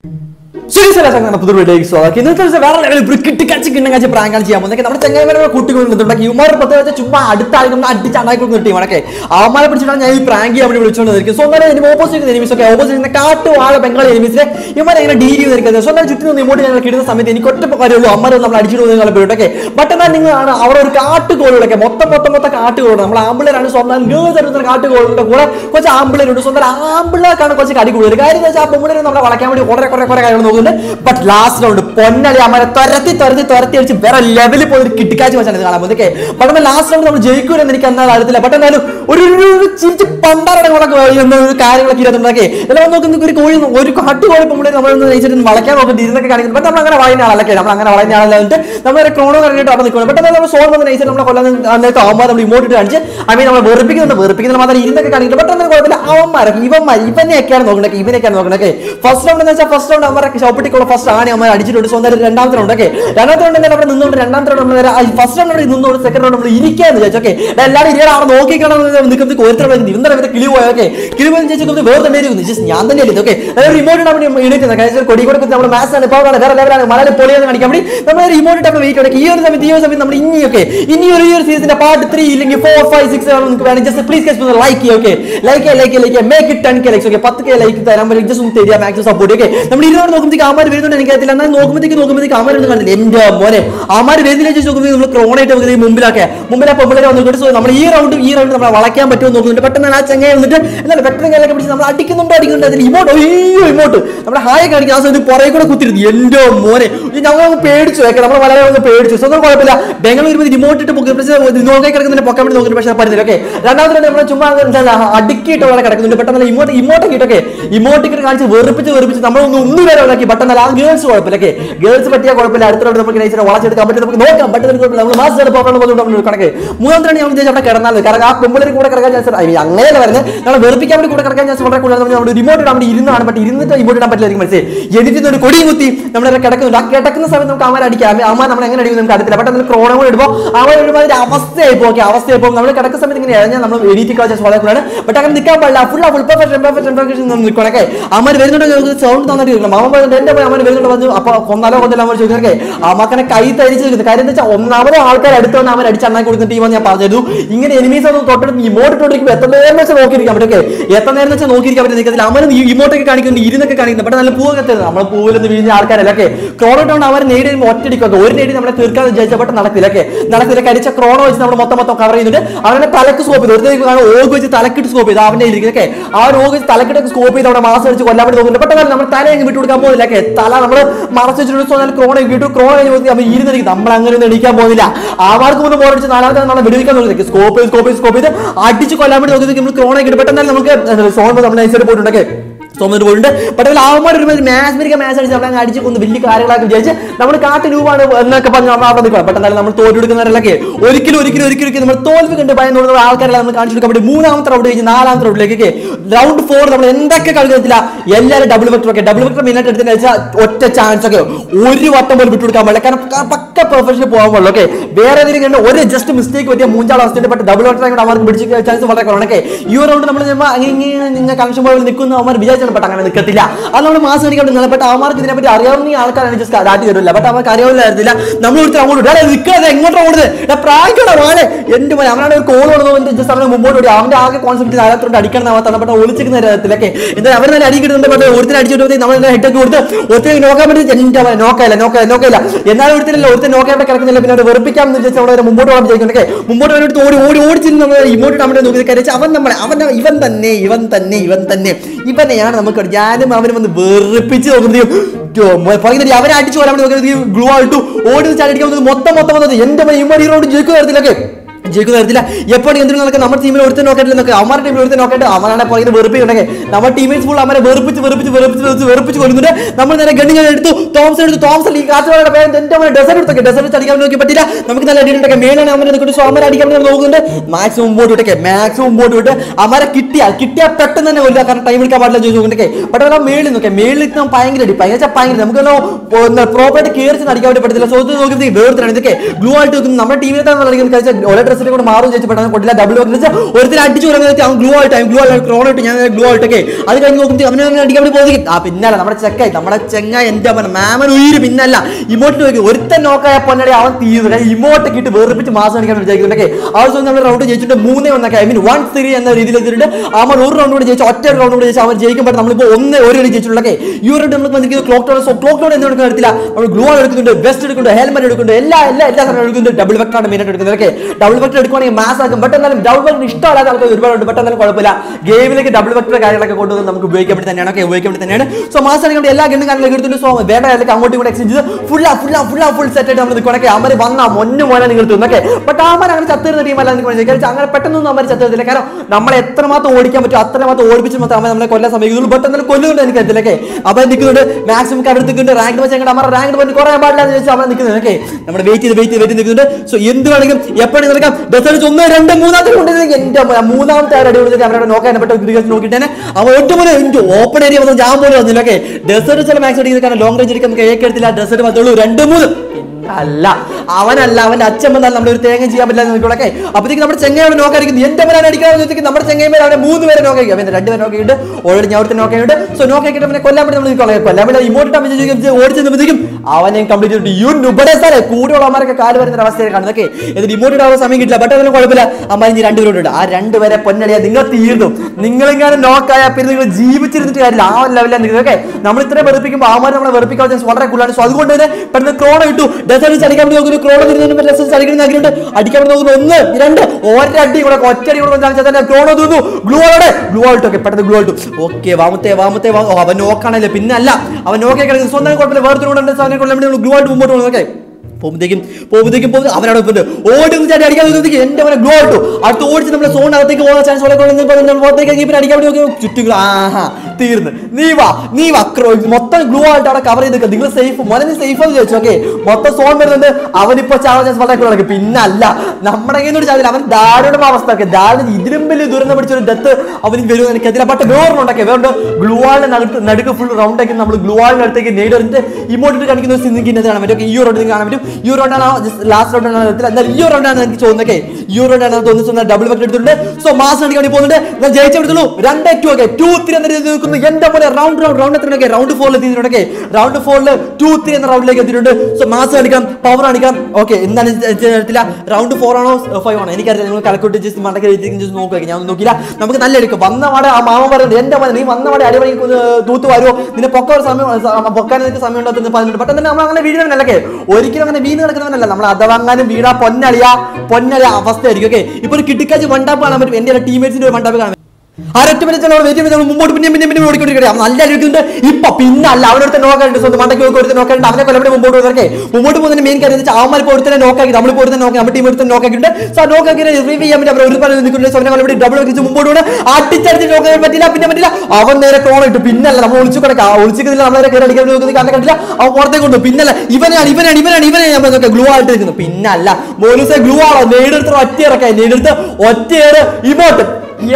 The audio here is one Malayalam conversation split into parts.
ശരി സാറേ അങ്ങനെ പുതിയ വീഡിയോയ്ക്ക് സ്വാഗതം ഇന്നത്തെ ദിവസം വേറെ ലെവലിൽ ബ്രിക്കിട്ട് കച്ച് കിണ്ണങ്ങാച്ച് പ്രാങ്കാണ് ചെയ്യാൻ പോകുന്നത് നമ്മുടെ ചെങ്ങന്മാരെ കൂട്ടിക്കൊണ്ടിട്ടുണ്ട് ഇവന്മാർ പ്രത്യേകിച്ച് ചുമ്മാ അടുത്ത ആളുകൾ അടിച്ച് അണ്ടായിക്കൊടുക്കുന്ന ടീമാണൊക്കെ അവന്മാരെ പിടിച്ചിട്ടാണ് ഞാൻ ഈ പ്രാങ്ക് ചെയ്യാൻ വേണ്ടി വിളിച്ചുകൊണ്ടിരിക്കും സോ എന്നാലും എനിക്ക് ഓപ്പോസിറ്റ് എനിമീസ് ഒക്കെ ഓപ്പോസിറ്റ് കാട്ട് വാഴ ബംഗാളി എനിമീസിനെ ഇവന്മാരെ എങ്ങനെ ഡീൽ ചെയ്തിരിക്കുന്നത് സോ എന്നാൽ ചുറ്റും നിന്ന് ഇങ്ങോട്ട് ഞങ്ങൾ കിട്ടുന്ന സമയത്ത് എനിക്ക് ഒറ്റ കാര്യമുള്ളൂ അമ്മ നമ്മൾ അടിച്ചിട്ട് നിങ്ങൾ പോയിട്ടൊക്കെ ബട്ട് എന്നാൽ നിങ്ങളാണ് അവർ ഒരു കാട്ടുകോളുകളൊക്കെ മൊത്തം മൊത്തം മൊത്തം കാട്ടുകോളുകൾ നമ്മൾ ആമ്പിളരാണ് സ്വന്തം ഗേൾസ് എടുക്കുന്ന കാട്ടുകോളുകളുടെ കൂടെ കുറച്ച് ആമ്പിളരുണ്ട് സ്വന്തം ആമ്പിളേക്കാണ് കുറച്ച് കടി കൂടുതൽ കാര്യം എന്ന് വെച്ചാൽ ആ പെമ്പിളരെ നമ്മളെ വളയ്ക്കാൻ വേണ്ടി കുറെ കുറെ കുറെ കാര്യങ്ങൾ നോക്കുന്നുണ്ട് ബട്ട് ലാസ്റ്റ് റൗണ്ട് പൊന്നളി അമ്മരെ തുരത്തി തുരത്തി തുരത്തി അടിച്ച് വേറെ ലെവലിൽ പോയി ഒരു കിട്ടിക്കാച്ച് വെച്ചാണ് ഇത് കാണാൻ പോകുന്നത് ബട്ട് ലാസ്റ്റ് റൗണ്ട് നമ്മൾ ജയിക്കൂലെന്ന് എനിക്ക് എന്നാൽ അറിയത്തില്ല ബട്ട് എന്നാലും ഒരു ഒരു- ഒരു ചിരിച്ച് പണ്ടാറടങ്ങളൊക്കെ എന്ന ഒരു കാര്യങ്ങളൊക്കെ ഇരുന്നുണ്ടാക്കി എല്ലാം നോക്കുന്ന ഒരു കോഴി ഒരു കാട്ടുകോഴി പെമ്പിളരെ നമ്മൾ ജയിച്ചിട്ട് വളയ്ക്കാൻ നോക്കിയിട്ട് ഇരുന്നൊക്കെ കാണിക്കുന്നു ബട്ട് നമ്മൾ അങ്ങനെ വളയുന്ന ആളല്ലേ നമ്മൾ അങ്ങനെ വളയുന്ന ആളല്ല എന്നിട്ട് നമ്മൾ ക്രോണോ കണ്ടിട്ട് അവിടെ നിൽക്കണം ബട്ട് നമ്മൾ സോൾ വന്ന് നയിച്ചിട്ട് നമ്മളെ കൊല്ലാൻ അന്നേരത്തെ അവന്മാർ നമ്മൾ ഇമോട്ട് ഇട്ട് കാണിച്ച് ഐ മീൻ നമ്മൾ വെറുപ്പിക്കുന്നുണ്ട് വെറുപ്പിക്കുന്ന മാത്രം ഇരുന്നൊക്കെ കാണിക്കുന്നു ബട്ട് എന്നാൽ കുഴപ്പമില്ല അവന്മാരൊക്കെ ഇവന്മാർ ഇവനെയൊക്കെയാണ് നോക്കണേ ഇവനെയൊക്കെയാണ് നോക്കണേ ഫസ്റ്റ് റൗണ്ട് എന്ന് വെച്ചാൽ ഫസ്റ്റ് റൗണ്ട് അവരെ ഷോപ്പിട്ടിക്കുള്ള ഫസ്റ്റ് ആണ് അവന്മാർ അടിച്ചിട്ടുണ്ട് സ്വന്തം രണ്ടാമത്തെ റൗണ്ട് ഒക്കെ രണ്ടാമത്തെ റൗണ്ട് തന്നെ അവിടെ നിന്നുകൊണ്ട് രണ്ടാമത്തെ റൗണ്ട് നമ്മൾ ഫസ്റ്റ് റൗണ്ട് അവിടെ നിന്നുകൊണ്ട് സെക്കൻഡ് റൗണ്ട് നമ്മൾ ഇരിക്കാന്ന് വിചാരിച്ചു ഓക്കെ എല്ലാവരും ഇരിക്കാൻ അവിടെ നോക്കിക്കണം നിൽക്കുന്നത് ഒരുത്തരം ഇവന്തരം ഇത് കിളി പോയ ഓക്കെ കിളി പോയി ചേച്ചി വേറെ തന്നെ ഇരിക്കുന്നു ജസ്റ്റ് ഞാൻ തന്നെ ഇല്ല ഓക്കെ റിമോട്ട് നമ്മൾ എണീറ്റുന്നത് കാര്യം കൊടി കൂടെ നമ്മൾ മാച്ച് ആണ് ഇപ്പോൾ വേറെ ലെവലാണ് മലയാളി പൊളിയെന്ന് കാണിക്കാൻ വേണ്ടി നമ്മൾ റിമോട്ട് നമ്മൾ വെയിറ്റ് കൊടുക്കുക ഈ ഒരു സമയത്ത് ഈ ഒരു സമയത്ത് നമ്മൾ ഇനിയൊക്കെ ഇനി ഒരു ഈ ഒരു സീസണിന്റെ പാർട്ട് ത്രീ ഇല്ലെങ്കിൽ ഫോർ ഫൈവ് സിക്സ് നിങ്ങൾക്ക് വേണം ജസ്റ്റ് പ്ലീസ് കെസ് ലൈക്ക് ചെയ്യുക okay like like like make it ten K likes okay പത്ത് കെ ലൈക്ക് തരാൻ പറ്റും ജസ്റ്റ് ഒന്ന് തരിക മാക്സിമം സപ്പോർട്ട് ഓക്കെ നമ്മൾ ഇരുന്നോട് നോക്കുമ്പോഴത്തേക്ക് ആമാർ വരുന്നുണ്ട് എനിക്ക് അറിയത്തില്ല എന്നാൽ നോക്കുമ്പോഴത്തേക്ക് നോക്കുമ്പോഴത്തേക്ക് ആമാർ ഒന്നും കണ്ടില്ല എന്റെ മോനെ ആമാർ വരുന്നില്ല ചോദിച്ചു നോക്കുമ്പോൾ നമ്മൾ ക്രോണായിട്ട് നമുക്ക് മുമ്പിലാക്കെ മുമ്പിലെ പെമ്പിളരെ വന്നിട്ട് സോ നമ്മൾ ഈ റൗണ്ട് ഈ റൗണ്ട് നമ്മൾ വളയ്ക്കാൻ പറ്റുമെന്ന് നോക്കുന്നുണ്ട് പെട്ടെന്ന് ആ ചെങ്ങ വന്നിട്ട് എന്നാൽ പെട്ടെന്ന് കയ്യിലൊക്കെ പിടിച്ച് നമ്മൾ അടിക്കുന്നുണ്ടോ അടിക്കുന്നുണ്ട് അതിൽ ഇമോട്ട് അയ്യോ ഇമോട്ട് നമ്മുടെ ഹായ് കാണിക്കുന്ന ആ സമയത്ത് പുറകെ കൂടെ കുത്തിരുന്നു എന്റെ മോനെ ഈ ഞങ്ങൾ അങ്ങ് പേടിച്ചു ഒക്കെ നമ്മൾ വളരെ ഒന്ന് പേടിച്ചു സോ ഒന്നും കുഴപ്പമില്ല ബംഗളൂർ ഇരുപത് റിമോട്ട് ഇട്ട് പൊക്കി നോക്കി കിടക്കുന്നതിന്റെ പൊക്കാൻ വേണ്ടി നോക്കിയിട്ട് പക്ഷേ പറ്റുന്നില്ല ഓക്കെ രണ്ടാമത്തെ round നമ്മൾ ചുമ്മാ എന്താ അടുക്കിയിട്ട് അവിടെ കിടക്കുന്നുണ്ട് പെട്ടെന്ന് ഇമോട്ട് ഇമോട്ട് കിട്ടൊക്കെ ഇമോട്ടിക്കിട്ട് കാണിച്ച് വെറുപ്പിച്ച് വെറുപ്പിച്ച് നമ്മളൊന്ന് ഒന്നും വരെ ഉണ്ടാക്കി പെട്ടെന്ന് ആ ഗേൾസ് കുഴപ്പമില്ല ഓക്കെ ഗേൾസ് പറ്റിയ കുഴപ്പമില്ല അടുത്ത round നമുക്ക് നൈസിനെ വളച്ചെടുക്കാൻ പറ്റും നമുക്ക് നോക്കാം പെട്ടെന്ന് കുഴപ്പമില്ല നമ്മൾ മാസം പോകണം നമ്മൾ കണക്ക് മൂന്നാമത്തെ round നമ്മൾ വിചാരിച്ചു അവിടെ കിടന്നാൽ കാരണം ആ പെമ്പിളി കൂടെ കിടക്കാൻ ചാൻസ് ഐ മീൻ അങ്ങനെയല്ല വരുന്നത് നമ്മൾ വെറുപ്പിക്കാൻ വേണ്ടി കൂടെ കിടക്കാൻ ചാൻസ് വളരെ കൂടുതൽ നമ്മൾ റിമോട്ട് ഇടാൻ വേണ്ടി ഇരുന്നാണ് ബട്ട് ഇരുന്നിട്ട് ഇമോട്ട് ഇടാൻ പറ്റില്ലായിരിക്കും മനസ്സിലായി എന്നിട്ട് ഒരു കൊടിയും കുത്തി നമ്മളെ കിടക്കുന്നുണ്ട് ആ കിടക്കുന്ന സമയത്ത് നമുക്ക് അമ്മ അടിക്കാം അമ്മ നമ്മൾ എങ്ങനെ അടിക്കും നമുക്ക് അറിയത്തില്ല ബട്ട് നമ്മൾ ക്രോണം കൂടെ ഇടുമ്പോൾ അവൻ ഒരുമാതിരി അവസ്ഥയായി പോകും അവസ്ഥയായി പോകും നമ്മൾ കിടക്കുന്ന സമയത്ത് ഇങ്ങനെ ഇഴഞ്ഞാൽ നമ്മൾ എഡിറ്റ് കളച്ച് വളരെ കൂടുതലാണ് ബട്ട് അങ്ങനെ നിൽക്കാൻ പാടില്ല full full perfection perfection perfection നിൽക്കണക്കെ അമ്മ വരുന്നുണ്ട് സൗണ്ട് തന്നിട്ട് ഇരിക്കണം അമ്മ പറയുന്നത് എന്റെ അമ്മ വരുന്നുണ്ട് വന്നു അപ്പൊ കൊന്നാലോ കൊന്നല്ലോ അമ്മ ചോദിക്കണക്കെ അമ്മക്കനെ കൈ തരിച്ച് നിൽക്കുന്നത് കാര്യം എന്താ വെച്ചാൽ ഒന്നാമത് ആൾക്കാർ അടുത്ത് വന്ന് അവൻ അടിച്ച് അണ്ണാക്കി കൊടുക്കുന്ന ടീമെന്ന് ഞാൻ പറഞ്ഞിരുന്നു ഇങ്ങനെ എനിമീസ് ഒന്ന് തൊട്ടിട്ട് ഇമോട്ട് ഇട്ടോണ്ടിരിക്കുമ്പോൾ എത്ര നേരം വെച്ചാൽ നോക്കിയിരിക്കാൻ പറ്റൊക്കെ എത്ര നേരം വെച്ചാൽ നോക്കിയിരിക്കാൻ പറ്റും നിൽക്കത്തില്ല അവൻ ഇമോട്ടൊക്കെ കാണിക്കുന്നുണ്ട് ഇരുന്നൊക്കെ കാണിക്കുന്നുണ്ട് ബട്ട് നല്ല പൂവൊക്കെ തരുന്നത് നമ്മൾ പൂവിലൊന്ന് വീഴുന്ന ആൾക്കാരല്ലൊക്കെ ക്രോണോ ടൗൺ അവർ നേടി ഒറ്റടിക്കൊക്കെ ഒരു നേടി നമ്മളെ തീർക്കാതെ വിചാരിച്ച ബട്ട് നടക്കില്ല ഒക്കെ നടക്കില്ല കരിച്ച ക്രോണോ വെച്ച് നമ്മൾ മൊത്തം മൊത്തം കവർ ചെയ്യുന്നുണ്ട് അവനെ തലക്ക് സ്കോപ്പ് ചെയ്തു ഒരു കാണാൻ ഓഗ് വെച്ച് തലക്കിട്ട് സ്കോപ്പ് ചെയ്തു അവന്റെ ഇരിക്കുന്നൊക്കെ ആ ഒരു ഓഗ് വെച്ച് തലക്കിട്ട് സ്കോപ്പ് ചെയ്ത് അവിടെ മാസം വെച്ച് കൊല്ലാൻ വേണ്ടി നോക്കുന്നുണ്ട് പെട്ടെന്ന് നമ്മൾ തല അങ്ങ് വിട്ടു കൊടുക്കാൻ പോകുന്നില്ല ഒക്കെ തല നമ്മൾ മറച്ചു വെച്ചിട്ട് ക്രോണ വിട്ടു ക്രോണ അവൻ ഇരുന്നിരിക്കും നമ്മൾ അങ്ങനെ ഒന്നും എണീക്കാൻ പോകുന്നില്ല ആവാർക്ക് മുമ്പ് ബോറടിച്ച് നാലാമത്തെ നമ്മളെ വെടിവെക്കാൻ നോക്കി സ്കോപ്പ് ചെയ്ത് സ്കോപ്പ് ചെയ്ത് സ്കോപ്പ് ചെയ്ത് അടിച്ച് കൊല്ലാൻ വേണ്ടി നോക്കി നമ്മൾ ക്രോണ കിട്ടും പെട്ടെന്ന് നമുക്ക് സോൺ നമ്മൾ നൈസായിട്ട് പോയിട്ടുണ്ടൊക്കെ തോന്നുന്നു പോയിട്ടുണ്ട് പക്ഷേ ആവുമ്പോൾ ഒരു മാസ്മരിക്ക മാച്ച് അടിച്ച് നമ്മളെ അങ്ങ് അടിച്ച് കൊന്ന് വലിയ കാര്യങ്ങളൊക്കെ വിചാരിച്ച് നമ്മൾ കാട്ട് രൂപമാണ് എന്നൊക്കെ പറഞ്ഞ് നമ്മൾ അവിടെ നിൽക്കണം പെട്ടെന്ന് നമ്മൾ തോറ്റെടുക്കുന്നവരൊക്കെ ഒരിക്കലും ഒരിക്കലും ഒരിക്കലും ഒരിക്കലും നമ്മൾ തോൽവി കണ്ട് ഭയം തോന്നുന്ന ആൾക്കാരെല്ലാം നമ്മൾ കാണിച്ചു കൊടുക്കാൻ വേണ്ടി മൂന്നാമത്തെ റൗണ്ട് കഴിഞ്ഞ് നാലാമത്തെ റൗണ്ടിലേക്കൊക്കെ റൗണ്ട് ഫോർ നമ്മൾ എന്തൊക്കെ കളിക്കത്തില്ല എല്ലാവരും ഡബിൾ വെക്ടർ ഒക്കെ ഡബിൾ വെക്ടർ മെയിനായിട്ട് എടുത്തതിന് വെച്ചാൽ ഒറ്റ ചാൻസ് ഒക്കെ ഒരു വട്ടം പോലും വിട്ടു കൊടുക്കാൻ പാടില്ല കാരണം ക- പക്ക പെർഫെക്ഷൻ പോകാൻ പാടില്ല ഓക്കെ വേറെ ഏതെങ്കിലും കണ്ട് ഒരു ജസ്റ്റ് മിസ്റ്റേക്ക് പറ്റിയ മൂഞ്ചാൾ അവസ്ഥയിൽ പെട്ട് ഡബിൾ വെക്ടർ കൂടെ അവർക്ക് പിടിച്ച് ചാൻസ് വളരെ കുറവാണ് ഈ ഒരു റൗണ്ട് നമ്മൾ നമ്മൾ അങ്ങനെ ഇങ്ങനെ നിങ്ങൾ കണക്ഷൻ പോലെ നിൽക്കുന്നു അവന്മാർ വിചാരിച്ചാണ് ബട്ട് അങ്ങനെ നിൽക്കത്തില്ല അത് നമ്മൾ മാസം അടിക്കാൻ വേണ്ടി ബട്ട് അവന്മാർക്ക് ഇതിനെപ്പറ്റി അറിയാവുന്ന ആൾക്കാരാണ് ജസ്റ്റ് ഡാറ്റി തരില്ല ബട്ട് അവർക്ക് അറിയാവില്ലായിരുന്നില്ല നമ്മൾ ഒരു അങ്ങോട്ട് വിടാതെ നിൽക്കാതെ എങ്ങോട്ട് ഓടുന്നത് പ്രായക്കട വാണ് എന്റെ മോനെ അവനാണ് ഒരു കോൾ വന്നു ജസ്റ്റ് അവനെ മുമ്പോട്ട് ഓടി അവന്റെ ആകെ കോൺസെപ്റ്റ് അതിനകത്തോട്ട് അടിക്കണം എന്നാ ബട്ട് ഒളിച്ചിരിക്കുന്ന തരത്തിലൊക്കെ എന്താ അവർ നല്ല അടി കിട്ടുന്നുണ്ട് ബട്ട് ഒരുത്തിന് അടിച്ചിട്ട് നമ്മൾ ഹെഡൊക്കെ കൊടുത്ത് ഒത്തിരി നോക്കാൻ വേണ്ടി എന്റെ മോനെ നോക്കയില്ല നോക്കയില്ല നോക്കയില്ല എന്നാലും ഒരുത്തിനല്ല ഒരുത്തിന് നോക്കാൻ വേണ്ടി കിടക്കുന്നില്ല പിന്നെ അവിടെ വെറുപ്പിക്കാൻ എന്ന് വിചാരിച്ച് അവിടെ മുമ്പോട്ട് പോകാൻ വിചാരിക്കുന്നൊക്കെ മുമ്പോട്ട് വേണ്ടി ഓടി ഓടി ഓടിച്ചിരുന്ന് നമ്മൾ ഇങ്ങോട്ട് നമ്മുടെ നോക്കി കരച്ച് അവൻ നമ്മളെ അവൻ ഇവൻ തന്നെ ഇവൻ തന്നെ ഇവൻ തന്നെ ഇവനെയാണ് നമുക്ക് ഞാനും അവനും വന്ന് വെറുപ്പിച്ച് നോക്കുന്നത് അവനെ അടിച്ചു വരാൻ വേണ്ടി നോക്കുന്നത് ഗ്ലൂ ആയിട്ട് ഓടി ചാടി അടിക്കാൻ വന്നത് മൊത്തം മൊത്തം വന്നത് എന്റെ മോനെ ഇമ്മടി റോഡ് ജയിക്കുന്ന തരത്തിലൊക്കെ ജയിക്കുന്ന തരത്തില്ല എപ്പോഴും എന്തിനും നടക്കുക നമ്മുടെ ടീമിൽ ഒരുത്തൻ നോക്കട്ടില്ല നോക്കുക അവരുടെ ടീമിൽ ഒരുത്തൻ നോക്കട്ടെ അവനാണ് പറയുന്നത് വെറുപ്പിക്കുണ്ടെങ്കിൽ നമ്മുടെ ടീമേറ്റ്സ് ഫുൾ അവരെ വെറുപ്പിച്ച് വെറുപ്പിച്ച് വെറുപ്പിച്ച് വെറുപ്പിച്ച് വെറുപ്പിച്ച് കൊല്ലുന്നുണ്ട് നമ്മൾ നേരെ ഗണ്ണി ഞാൻ എടുത്തു തോമസ് എടുത്തു തോമസ് ഈ കാറ്റുകളുടെ പേര് എന്റെ അവനെ ഡെസർട്ട് എടുത്തൊക്കെ ഡെസർട്ട് അടിക്കാൻ നോക്കി പറ്റില്ല നമുക്ക് നല്ല അടിയുണ്ടൊക്കെ മേലാണ് അവനെ നിൽക്കുന്നത് സോ അവരെ അടിക്കാൻ വേണ്ടി നോക്കുന്നുണ്ട് മാക്സിമം മുമ്പോട്ട് വിട്ടൊക്കെ മാക്സിമം മുമ്പോട്ട് വിട്ട് അവരെ കിട്ടിയാൽ കിട്ടിയാൽ പെട്ടെന്ന് തന്നെ കൊല്ലുക കാരണം ടൈം എടുക്കാൻ പാടില്ല ചോദിച്ചു നോക്കണ്ടേ ബട്ട് അവരെ മേളിൽ നോക്കാം മേളിൽ നിൽക്കാൻ ഭയങ്കര അടി ഭയങ്കര ഭയങ്കര നമുക്ക് പ്രോപ്പറായിട്ട് കയറി അടിക്കാൻ വേണ്ടി പറ്റത്തില്ല സോ ഇത് നോക്കി വേർത്തിനാണ് ഇതൊക്കെ ഗ്ലൂ ആയിട്ട് വെക്കുന്നത് നമ്മുടെ ടീമിൽ തന്നെ കളിക്കുന്നത് കഴിച്ചാൽ ഒരേ ഡ്രസ്സിനെ കൂടെ മാറും ചേച്ചി പെട്ടെന്ന് കൊണ്ടില്ല ഡബിൾ വെച്ച് ഒരുത്തിന് അടിച്ചു കൊടുക്കാൻ അവൻ ഗ്ലൂ ആയിട്ട് ഗ്ലൂ ആയിട്ട് ക്രോൺ ഇട്ട് ഞാൻ ഗ്ലൂ ആയിട്ടൊക്കെ അത് കഴിഞ്ഞ് നോക്കുമ്പോൾ അവനെ അവനെ അടിക്കാൻ വേണ്ടി പോകുന്നത് ആ പിന്നല്ല നമ്മുടെ ചെക്കായി നമ്മുടെ ചെങ്ങ എന്റെ അവൻ മാമൻ ഉയിര് പിന്നല്ല ഇമോട്ട് നോക്കി ഒരുത്തൻ നോക്കായ പൊന്നടി അവൻ തീർന്നു ഇമോട്ടൊക്കെ ഇട്ട് വേർപ്പിച്ച് മാസം അടിക്കാൻ വിചാരിക്കുന്നുണ്ടൊക്കെ ആ ദിവസം നമ്മൾ റൗണ്ട് ജയിച്ചിട്ട് മൂന്നേ ഒന്നൊക്കെ ഐ മീൻ വൺ ത്രീ എന്ന രീതിയിൽ എത്തിയിട്ടുണ്ട് അവൻ ഒരു റൗണ്ട് കൂടെ ജയിച്ചു ഒറ്റ റൗണ്ട് കൂടെ ജയിച്ചു അവൻ ജയിക്കുമ്പോൾ നമ്മളിപ്പോൾ ഒന്ന് ഒരു കളി ജയിച്ചിട്ടുള്ളൊക്കെ ഈ ഒരു നമ്മൾ വന്നിരിക്കുന്നത് clock tower so clock tower എന്തുകൊണ്ട് എടുത്തില്ല നമ്മൾ ഗ്ലൂ ആണ് എടുക്കുന്നുണ്ട് വെസ്റ്റ് എടുക്കുന്നുണ്ട് ഹെൽമെറ്റ് എടുക്കുന്നുണ്ട് എല്ലാ എല്ലാ എല്ലാ സാധനം എടുക്കുന്നുണ്ട് ഡബിൾ വെക്ടറാണ് മെയിൻ ആയിട്ട് എടുക്കുന്നത് ഓക്കെ ഡബിൾ വെക്ടർ എടുക്കുവാണെങ്കിൽ മാസ് ആക്കും ബട്ട് എന്നാലും ഡബിൾ വെക്ടർ ഇഷ്ടമല്ലാത്ത ആൾക്കാർ ഒരുപാടുണ്ട് ബട്ട് എന്നാലും കുഴപ്പമില്ല ഗെയിമിലേക്ക് ഡബിൾ വെക്ടർ കാര്യങ്ങളൊക്കെ കൊണ്ടുവന്ന് നമുക്ക് ഉപയോഗിക്കാൻ വേണ്ടി തന്നെയാണ് ഓക്കെ ഉപയോഗിക്കാൻ വേണ്ടി തന്നെയാണ് സോ മാസ് ആണെങ്കിൽ എല്ലാ ഗണ്ണും കാര്യങ്ങളൊക്കെ എടുത്തിട്ട് സോ വേണ്ട കാര്യങ്ങളൊക്കെ അങ്ങോട്ടും കൂടെ എക്സ്ചേഞ്ച് ചെയ്ത് full full full full set ആയിട്ട് നമ്മൾ നിൽക്കണൊക്കെ അമര് വന്ന മൊന്നു മോനെ നിങ്ങൾ തിന്നൊക്കെ ബട്ട് അമർ അങ്ങനെ ചത്തുന്ന ടീമല്ല നിങ്ങൾക്ക് കാരണം അങ്ങനെ പെട്ടെന്നൊന്നും അമര് ചത്തുന്നില്ല കാരണം നമ്മളെ എത്രമാത്രം ഓടിക്കാൻ പറ്റും അത്രമാത്രം ഓടിപ്പിച്ച് മാത്രം അമർ നമ്മളെ കൊല്ലാൻ സമയത്തുള്ളൂ ബട്ട് എന്നാലും കൊല്ലുന്നുണ്ട് എനിക്ക് അറിയത്തില്ലൊക്കെ അപ്പൊ നിൽക്കുന്നുണ്ട് മാക്സിമം കണ്ടെടുത്തിട്ടുണ്ട് റാങ്ക് വെച്ച് ഞങ്ങളുടെ അമർ റാങ്ക് പോയിട്ട് കുറയാൻ പാടില്ല എന്ന് വെച്ചാൽ അവൻ നിൽക്കുന്നത് ഓക്കെ നമ്മുടെ വെയിറ്റ് ചെയ്ത് വെയിറ്റ് ചെയ്ത് വെയിറ്റ് നിൽക്കുന്നുണ്ട് സോ എന്ത് വേണമെങ്കിലും എപ്പോഴും നിൽക്കാം ബസ് ഒന്ന് രണ്ട് മൂന്നാമത്തെ കൊണ്ടുവന്നെങ്കിൽ എന്റെ മോ- മൂന്നാമത്തെ ആരുടെ അടി അവരുടെ നോക്കാൻ പെട്ട ക്രിക്കറ്റ് നോക്കിയിട്ടേ അവൻ ഒറ്റ പോലെ എന്റെ ഓപ്പൺ ഏരിയ വന്നു ഞാൻ പോലും വന്നില്ല ഓക്കെ ഡെസേർട്ട് ചില മാക്സ് അടിക്കുന്നത് കാരണം ലോങ് റേഞ്ച് അടിക്കാൻ നമുക്ക് ഏക്കെടുത്തില്ല ഡെസേർട്ട് മാത്രമേ രണ്ട് മൂന്ന് അല്ല അവനല്ല അവന്റെ അച്ഛൻ വന്നാൽ നമ്മൾ ഒരു തേങ്ങ ചെയ്യാൻ പറ്റില്ല എന്ന് നോക്കിയോളക്കെ അപ്പോഴത്തേക്ക് നമ്മുടെ ചെങ്ങയുടെ നോക്കായിരിക്കും എന്റെ പേരാണ് അടിക്കാന്ന് വെച്ചാൽ നമ്മുടെ ചെങ്ങൈമേൽ അവനെ മൂന്ന് പേരെ നോക്കിയിരിക്കും അവന്റെ രണ്ടുപേരെ നോക്കിയിട്ട് ഓൾറെഡി ഞാൻ അവിടുത്തെ നോക്കിയിട്ട് സോ നോക്കിയിട്ട് അവനെ കൊല്ലാൻ വേണ്ടി നമ്മൾ നിൽക്കണം കൊല്ലാൻ വേണ്ടി ഇമോട്ട് ഓടിച്ച് നിന്നപ്പോഴത്തേക്കും അവനെ കംപ്ലീറ്റ് ചെയ്തിട്ട് യു നുബടെ സാറേ കൂടെയുള്ളവന്മാരൊക്കെ കാല് വരുന്ന ഒരു അവസ്ഥയാണ് കാണുന്നതൊക്കെ എന്നിട്ട് ഇമോട്ടിട്ട് ആവാൻ സമയം കിട്ടില്ല ബട്ട് അതിന് കുഴപ്പമില്ല അമ്മ ഇനി രണ്ടുപേരുണ്ട് ആ രണ്ടുപേരെ പൊന്നടിയാ നിങ്ങൾ തീർന്നു നിങ്ങളെങ്ങാനും നോക്കായ പിന്നെ നിങ്ങൾ ജീവിച്ചിരുന്നിട്ട് കാര്യമില്ല ആ ഒരു ലെവലിലാണ് നിങ്ങളൊക്കെ നമ്മൾ ഇത്രയും വെറുപ്പിക്കുമ്പോൾ ആമാർ നമ്മളെ വെറുപ്പിക്കാൻ ചാൻസ് വളരെ കൂടുതലാണ് സോ അതുകൊണ്ട് തന്നെ പെട്ടെന്ന് ക്രോണ ഇട്ടു ഡെസേർട്ട് അടിക്കാൻ വേണ്ടി നോക്കുന്നു ക്രോണ തിരിഞ്ഞു ഡെസേർട്ട് അടിക്കുന്ന ആഗ്രഹമുണ്ട് അടിക്കാൻ വേണ്ടി നോക്കുന്നു ഒന്ന് രണ്ട് ഒരടി കൂടെ ഒറ്റടി കൂടെ കാണിച്ചാൽ തന്നെ ക്രോണ തോന്നുന്നു ഗ്ലൂ അവിടെ ഗ്ലൂ ആയിട്ട് ഓക്കെ പെട്ടെന്ന് ഗ്ലൂ ആയിട്ടു ഓക്കെ വാമത്തെ വാമത്തെ വാ- ഓ, അവൻ നോക്കാണല്ലേ പിന്നെ അല്ല അവൻ നോക്കിയ കിടക്കുന്നത് സ്വന്തം കുഴപ്പമില്ല വേർത്തിനോട് അവനെ കൊല്ലാൻ വേണ്ടി ഗ്ലൂ ആയിട്ട് മുമ്പോട്ട് പോകുന്നു ഓക്കെ പോകുമ്പോഴത്തേക്കും പോകുമ്പോഴത്തേക്കും പോകും അവനവിടെ നിൽപ്പുണ്ട് ഓടി ഒന്ന് ചാടി അടിക്കാൻ നോക്കി എന്റെ അവനെ ഗ്ലോ ഇട്ടു അടുത്ത് ഓടിച്ച് നമ്മുടെ സോൺ അകത്തേക്ക് പോകുന്ന ചാൻസ് വളരെ കൂടുതൽ പറഞ്ഞു പുറത്തേക്ക് ഇപ്പം അടിക്കാൻ വേണ്ടി നോക്കി ചുറ്റും ആഹാ തീർന്ന് നീ വാ നീ വാ ക്രോ- മൊത്തം ഗ്ലൂ ആയിട്ട് അവിടെ കവർ ചെയ്ത് നിങ്ങൾ സേഫ് മോനെ സേഫ് എന്ന് ചോദിച്ചു ഓക്കെ മൊത്തം സോൺ വരുന്നുണ്ട് അവനിപ്പോ ചാവാൻ ചാൻസ് വളരെ കൂടുതൽ പിന്നെ അല്ല നമ്മുടെ കയ്യിൽ നിന്ന് ചാടില്ല അവൻ ദാരുണ അവസ്ഥ ഒക്കെ ദാരുണ ഇതിലും വലിയ ദുരന്തം പിടിച്ചൊരു ഡെത്ത് അവന് വരുമെന്ന് എനിക്കതില്ല ബട്ട് വേറൊന്നുണ്ടൊക്കെ വേറെ ഗ്ലൂ ആളിന്റെ നടുക്ക് നടുക്ക് ഫുൾ റൗണ്ട് ആക്കി നമ്മൾ ഗ്ലൂ ആളിന്റെ അടുത്തേക്ക് നേടിയിട്ട് ഇമോട്ടിട്ട് കാണിക്കുന്ന ഒരു സിനിമ കാണാൻ പറ്റും ഈ റൗണ്ട് കാണാൻ പറ്റും ഈ റൗണ്ടാണ് ലാസ്റ്റ് റൗണ്ട് ആണ് അറിയത്തില്ല എന്നാൽ ഈ റൗണ്ടാണ് എനിക്ക് തോന്നുന്നത് ഈ റൗണ്ടാണ് തോന്നുന്നത് ഡബിൾ വെക്ട് എടുത്തിട്ടുണ്ട് സോ മാസ് അടിക്കാൻ വേണ്ടി പോകുന്നുണ്ട് ഞാൻ ജയിച്ചെടുത്തുള്ളൂ രണ്ട് ടു ഒക്കെ ടു ത്രീ എന്ന രീതിയിൽ നിൽക്കുന്നു എന്റെ പോലെ റൗണ്ട് റൗണ്ട് റൗണ്ട് എത്രയൊക്കെ റൗണ്ട് ഫോറിൽ എത്തിയിട്ടുണ്ടൊക്കെ റൗണ്ട് ഫോറിൽ ടു ത്രീ എന്ന റൗണ്ടിലേക്ക് എത്തിയിട്ടുണ്ട് സോ മാസ് അടിക്കാം പവർ അടിക്കാം ഓക്കെ എന്താണ് എടുത്തില്ല റൗണ്ട് ഫോർ ആണോ ഫൈവ് ആണോ എനിക്കറിയാം നിങ്ങൾ കലക്കൂട്ടി ജസ്റ്റ് മണ്ടക്ക് ജസ്റ്റ് നോക്കുക ഞാൻ ഒന്നും നോക്കില്ല നമുക്ക് നല്ല എടുക്കും വന്ന പാടെ ആ മാമ പറയുന്നത് എന്റെ പോലെ നീ വന്ന പാടെ അടിപൊളി തൂത്ത് വരുമോ നിന്നെ പൊക്ക ഒരു സമയം സ- പൊക്കാൻ നിനക്ക് സമയം ഉണ്ടാകുന്ന പറഞ്ഞിട്ട് പെട്ടെന്ന് തന്നെ നമ്മൾ അങ്ങനെ വീഴുന്നവനല്ലേ ഒരിക്കലും അങ്ങനെ വീണ് കിടക്കുന്നവനല്ല നമ്മൾ അഥവാങ്ങാനും വീടാ പൊന്നളിയ പൊന്നളിയ അവസ്ഥയായിരിക്കും ഓക്കെ ഇപ്പൊ ഒരു കിട്ടിക്കാച്ച് വണ്ടാപ്പ് കാണാൻ പറ്റും എന്റെ ടീമേറ്റ്സിന്റെ ഒരു വണ്ടാപ്പ് കാണാൻ ആ ഒറ്റ മിനിറ്റ് നമ്മൾ വെയിറ്റ് ചെയ്ത് മുമ്പോട്ട് പിന്നെ പിന്നെ പിന്നെ ഓടിക്കൊണ്ടിരിക്കട്ടെ നല്ല അടിക്കുന്നുണ്ട് ഇപ്പൊ പിന്നെ അല്ല അവനടുത്ത് നോക്കാനുണ്ട് സ്വന്തം മണ്ടയ്ക്ക് നോക്കി ഒരുത്തൻ നോക്കാനുണ്ട് അവനെ കൊല്ലം മുമ്പോട്ട് പോകുന്നതൊക്കെ മുമ്പോട്ട് പോകുന്നതിന് മെയിൻ കാര്യം വെച്ചാൽ അവന്മാർ ഇപ്പോൾ ഒരുത്തനെ നോക്കാക്കി നമ്മൾ ഇപ്പോൾ ഒരുത്തനെ നോക്കി നമ്മുടെ ടീം ഒരുത്തനെ നോക്കാക്കിയിട്ടുണ്ട് സോ നോക്കാക്കി റിവ്യൂ ചെയ്യാൻ വേണ്ടി അവർ ഒരുപാട് നിൽക്കുന്നുണ്ട് സോ അവനെ ഡബിൾ വെച്ച് മുമ്പോട്ട് പോകുന്നത് അടിച്ചടിച്ച് നോക്കാൻ പറ്റില്ല പിന്നെ പറ്റില്ല അവൻ നേരെ കോൺ ഇട്ടു പിന്നല്ല നമ്മൾ ഒളിച്ചു കിടക്കുക ഒളിച്ചില്ല നമ്മളെ കയറി അടിക്കാൻ നോക്കുന്നത് കാരണം കണ്ടില്ല അവൻ പുറത്തേക്ക് കൊണ്ടു പിന്നല്ല ഇവനാണ് ഇവനാണ് ഇവനാണ് ഇവനെ നമ്മൾ നോക്കാം ഗ്ലൂ ആയിട്ട് നിൽക്കുന്നു പിന്നല്ല മോലൂസെ ഗ്ലൂ ആണോ നേടെടുത്ത് ഒറ്റ ഇറക്കാൻ നേടെടുത്ത് ഒറ്റയേറ് ഇമോട്ട്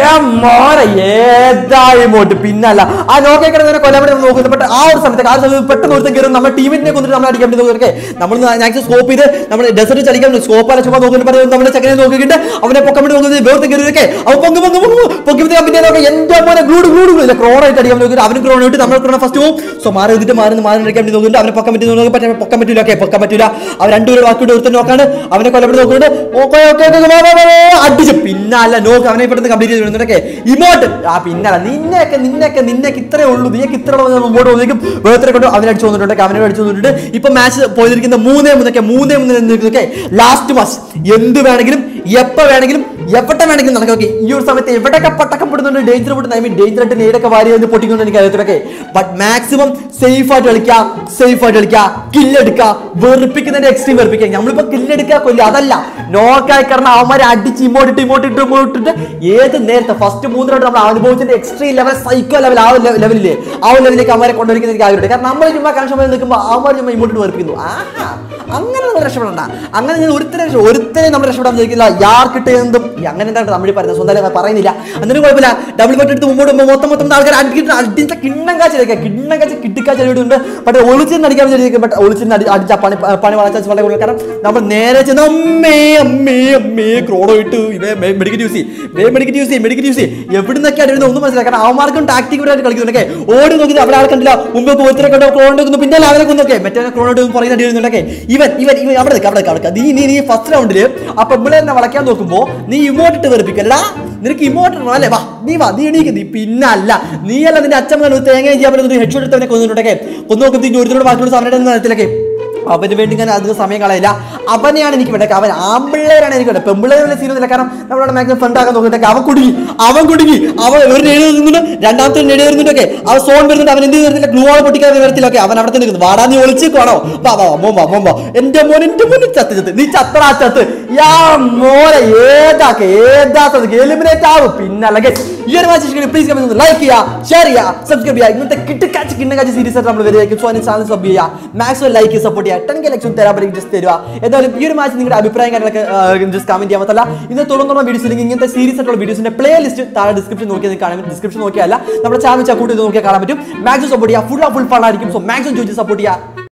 മോനെ ഏതാ ഇമോട്ട് പിന്നല്ല ആ നോക്കിയ കിടന്നവനെ കൊല്ലാൻ വേണ്ടി നമ്മൾ നോക്കുന്നു ബട്ട് ആ ഒരു സമയത്ത് ആ ഒരു സമയത്ത് പെട്ടെന്ന് ഒരുത്തൻ കയറും നമ്മുടെ ടീമിനെ കൊന്നിട്ട് നമ്മൾ അടിക്കാൻ വേണ്ടി നോക്കി നമ്മൾ മാക്സിമം സ്കോപ്പ് ചെയ്ത് നമ്മൾ ഡെസർട്ട് ചലിക്കാൻ സ്കോപ്പ് അല്ല ചുമ്മാ നോക്കുന്നു പറയുന്നത് നമ്മുടെ ചെക്കനെ നോക്കിയിട്ട് അവനെ പൊക്കം വേണ്ടി നോക്കുന്നത് വേർത്ത് കയറിയൊക്കെ അവൻ പൊങ്ങി പൊങ്ങി പൊങ്ങി പൊക്കി പിന്നെ നോക്കാം എന്റെ മോനെ ഗ്ലൂഡ് ഗ്ലൂഡ് ഇല്ല ക്രോൺ ആയിട്ട് അടിക്കാൻ നോക്കിയിട്ട് അവന് ക്രോൺ ഇട്ട് നമ്മൾ ക്രോൺ ഫസ്റ്റ് പോകും സോ മാറി എന്നിട്ട് മാറി മാറി അടിക്കാൻ വേണ്ടി നോക്കുന്നുണ്ട് അവനെ പൊക്കം പറ്റി നോക്കി പക്ഷേ പൊക്കം പറ്റില്ല ഓക്കെ പൊക്കം പറ്റില്ല അവൻ രണ്ടുപേരും ബാക്കിയിട്ട് ഒരുത്തൻ നോക്കാണ് അവനെ കൊല്ലം വേണ്ടി നോക്കുന്നുണ്ട് ഓക്കെ ഓക്കെ അടിച്ച് പിന്നല്ല നോക്ക് അവനെ പെട്ടെന്ന് കംപ്ലീറ്റ് ചെയ്ത് വിടുന്നുണ്ടൊക്കെ ഇമോട്ട് ആ പിന്നല്ല നിന്നെയൊക്കെ നിന്നെയൊക്കെ നിന്നെയൊക്കെ ഇത്രേ ഉള്ളൂ നീയൊക്കെ ഇത്ര ഉള്ളത് മുമ്പോട്ട് പോകുന്നേക്കും വേർത്തിനെ കൊണ്ട് അവനെ അടിച്ചു വന്നിട്ടുണ്ട് അവനെ അടിച്ചു വന്നിട്ടുണ്ട് ഇപ്പൊ മാച്ച് പോയിരിക്കുന്ന മൂന്നേ മൂന്നൊക്കെ മൂന്നേ മൂന്ന് നിൽക്കുന്നൊക്കെ ലാസ്റ്റ് മാച്ച് എന്ത് വേണമെങ്കിലും എപ്പോ വേണമെങ്കിലും എവിടെ വേണമെങ്കിലും നടക്കും ഓക്കെ ഈ ഒരു സമയത്ത് എവിടെയൊക്കെ പട്ടക്കം പെടുന്നുണ്ട് ഡേഞ്ചർ പെടുന്ന ഐ മീൻ ഡേഞ്ചർ ആയിട്ട് നേടൊക്കെ വാരി വന്ന് പൊട്ടിക്കൊണ്ട് എനിക്ക് അറിയത്തില്ലൊക്കെ ബട്ട് മാക്സിമം സേഫ് ആയിട്ട് കളിക്കുക സേഫ് ആയിട്ട് കളിക്കുക കില്ലെടുക്കുക വെറുപ്പിക്കുന്നതിന്റെ എക്സ്ട്രീം വെറുപ്പിക്കുക നമ്മളിപ്പോ കില്ലെടുക്കുക കൊല്ലുക അതല്ല നോക്കായി കാരണം അവന്മാരെ അടിച്ച് ഇമോട്ടിട്ട് ഇമോട്ടിട്ട് ഇമോട്ടിട്ട് ഏത് നേരത്തെ ഫസ്റ്റ് മൂന്ന് റൗണ്ട് നമ്മൾ അനുഭവിച്ചതിന്റെ എക്സ്ട്രീം ലെവൽ സൈക്കോ ലെവൽ ആ ഒരു ലെവലില്ലേ ആ ഒരു ലെവലിലേക്ക് അവരെ കൊണ്ടുവരിക്കുന്ന എനിക്ക് ആഗ്രഹമുണ്ട് കാരണം നമ്മൾ ചുമ്മാ കൺഷൻ നിൽക്കുമ്പോൾ അവന്മാർ ചുമ്മാ ഇമോട്ടിട്ട് വെറുപ്പിക്കുന്നു ആഹാ അങ്ങനെ നമ്മൾ രക്ഷപ്പെടണ്ട അങ്ങനെ ഞാൻ ഒരുത്തരെ രക്ഷ- ഒരുത്തരെ നമ്മൾ രക്ഷപ്പെടാൻ ചോദിക്കില്ല യാർ കിട്ടിയതും അങ്ങനെ എന്താണ് നമ്മൾ പറയുന്നത് സ്വന്തം പറയുന്നില്ല അന്നേരം കുഴപ്പമില്ല ഡബിൾ ബട്ട് എടുത്ത് മുമ്പോട്ട് പോകുമ്പോൾ മൊത്തം മൊത്തം ആൾക്കാർ അടിക്കിട്ട് അടിച്ച കിണ്ണം കാച്ചിലേക്കാ കിണ്ണം കാച്ച് കിട്ടിക്കാച്ച് എഴുതിയിട്ടുണ്ട് പക്ഷേ ഒളിച്ചിന്ന് അടിക്കാൻ വിചാരിക്കും ബട്ട് ഒളിച്ചിന്ന് അടി അടിച്ച പണി പണി വളച്ചാൽ വളരെ കൂടുതൽ കാരണം നമ്മൾ നേരെ ചെന്ന് അമ്മേ അമ്മേ അമ്മേ ക്രോഡോ ഇട്ടു ഇവേ മെഡിക്കറ്റ് യൂസ് ചെയ്യും വേ മെഡിക്കറ്റ് യൂസ് ചെയ്യും മെഡിക്കറ്റ് യൂസ് ചെയ്യും എവിടുന്നൊക്കെ അടിയുന്ന ഒന്നും മനസ്സിലായി കാരണം അവന്മാർക്കും ടാക്ടിക് ആയിട്ട് കളിക്കുന്നുണ്ടൊക്കെ ഓടി നോക്കി അവിടെ ആൾ കണ്ടില്ല മുമ്പ് പോയിത്തിനെ കണ്ടോ ക്രോൺ എടുക്കുന്നു പിന്നെ അവരെ കൊന്നൊക്കെ മറ്റേ ക്രോണോട്ട് പറയുന്ന അടി വരുന്നുണ്ടൊക്കെ ഇവൻ ഇവൻ ഇവൻ അവിടെ നിൽക്കുക അവിടെ നിൽക്കുക, അവിടെ നിൽക്കുക. നീ നീ നീ ഫസ്റ്റ് റൗണ്ടില് അപ്പൊ ഇവിടെ തന്നെ വളയ്ക്കാൻ നോക്കുമ്പോ നീ ഇമോട്ടിട്ട് വെറുപ്പിക്കല്ലടാ നിനക്ക് ഇമോട്ട് അല്ലേ വാ നീ വാ നീ എണീക്ക് നീ പിന്നല്ല നീയല്ല നിന്റെ അച്ഛൻ കണ്ടു തേങ്ങ ചെയ്യാൻ പറ്റുന്ന ഹെഡ് ഷോട്ട് എടുത്തവനെ കൊന്നിട്ടുണ്ടൊക്കെ കൊന്നു നോക്കുമ്പോൾ ഇനി ഒരുത്തോട് ബാക്കിയുള്ള സമയം നേരത്തിലൊക്കെ അവന് വേണ്ടി ഞാൻ അധികം സമയം കളയില്ല അവനെയാണ് എനിക്ക് വേണ്ടത് അവൻ ആമ്പിള്ളേരാണ് എനിക്ക് വേണ്ടത് പെമ്പിള്ളേരുടെ സീനൊന്നുമില്ല കാരണം നമ്മളോട് മാക്സിമം ഫണ്ട് ആക്കാൻ നോക്കിയിട്ടൊക്കെ അവൻ കുടുങ്ങി അവൻ കുടുങ്ങി അവൻ ഒരു നേടി വരുന്നുണ്ട് രണ്ടാമത്തെ നേടി വരുന്നുണ്ടൊക്കെ അവൻ സോൺ വരുന്നുണ്ട് അവൻ എന്ത് വരുന്നില്ല ഗ്ലൂ ആൾ പൊട്ടിക്കാതെ വരത്തില്ലൊക്കെ അവൻ അവിടെ തന്നെ നിൽക്കുന്നു വാടാ നീ ഒളിച്ചേക്കുവാണോ വാ വാ മോൻ വാ മോൻ വാ എന്റെ മോൻ എന്റെ മോൻ ചത്ത് ചത്ത് നീ ചത്തടാ ചത്ത് യാ മോനെ ഏതാക്ക ഏതാത്തത് എലിമിനേറ്റ് ആവും പിന്നെ അല്ലെങ്കിൽ ഈ ഒരു മാച്ച് ഇഷ്ടം പ്ലീസ് കമന്റ് ലൈക്ക് ചെയ്യുക ഷെയർ ചെയ്യുക സബ്സ്ക്രൈബ് ചെയ്യുക ഇങ്ങനത്തെ കിട്ടുകാച്ച് കിണ്ണകാച്ച് സീരീസ് ആയിട്ട് നമ്മൾ വരികയായിരിക്കും സോ ചാനൽ സബ് ചെയ്യുക മാക്സിമം ലൈക്ക് സപ്പോർട്ട് ചെയ്യുക ടെൻ കെ ലക്ഷം തരാൻ പറ്റും ജസ്റ്റ് തരിക എന്തായാലും ഈ ഒരു മാച്ച് നിങ്ങളുടെ അഭിപ്രായം കാര്യങ്ങളൊക്കെ ജസ്റ്റ് കമന്റ് ചെയ്യാൻ പറ്റില്ല ഇന്ന് തുടർന്നുള്ള വീഡിയോസ് അല്ലെങ്കിൽ ഇങ്ങനത്തെ സീരീസ് ആയിട്ടുള്ള വീഡിയോസിന്റെ പ്ലേ ലിസ്റ്റ് താഴെ ഡിസ്ക്രിപ്ഷൻ നോക്കിയാൽ നിങ്ങൾക്ക് കാണാൻ ഡിസ്ക്രിപ്ഷൻ നോക്കിയാൽ നമ്മുടെ ചാനൽ ചക്കൂട്ട് ചെയ്ത് നോക്കിയാൽ കാണാൻ പറ്റും മാക്സിമം സപ്പോർട്ട് ചെയ്യുക ഫുൾ ഫുൾ ഫൺ ആയിരിക്കും സോ മാക്സിമം ചോദിച്ച് സപ്പോർട്ട് ചെയ്യുക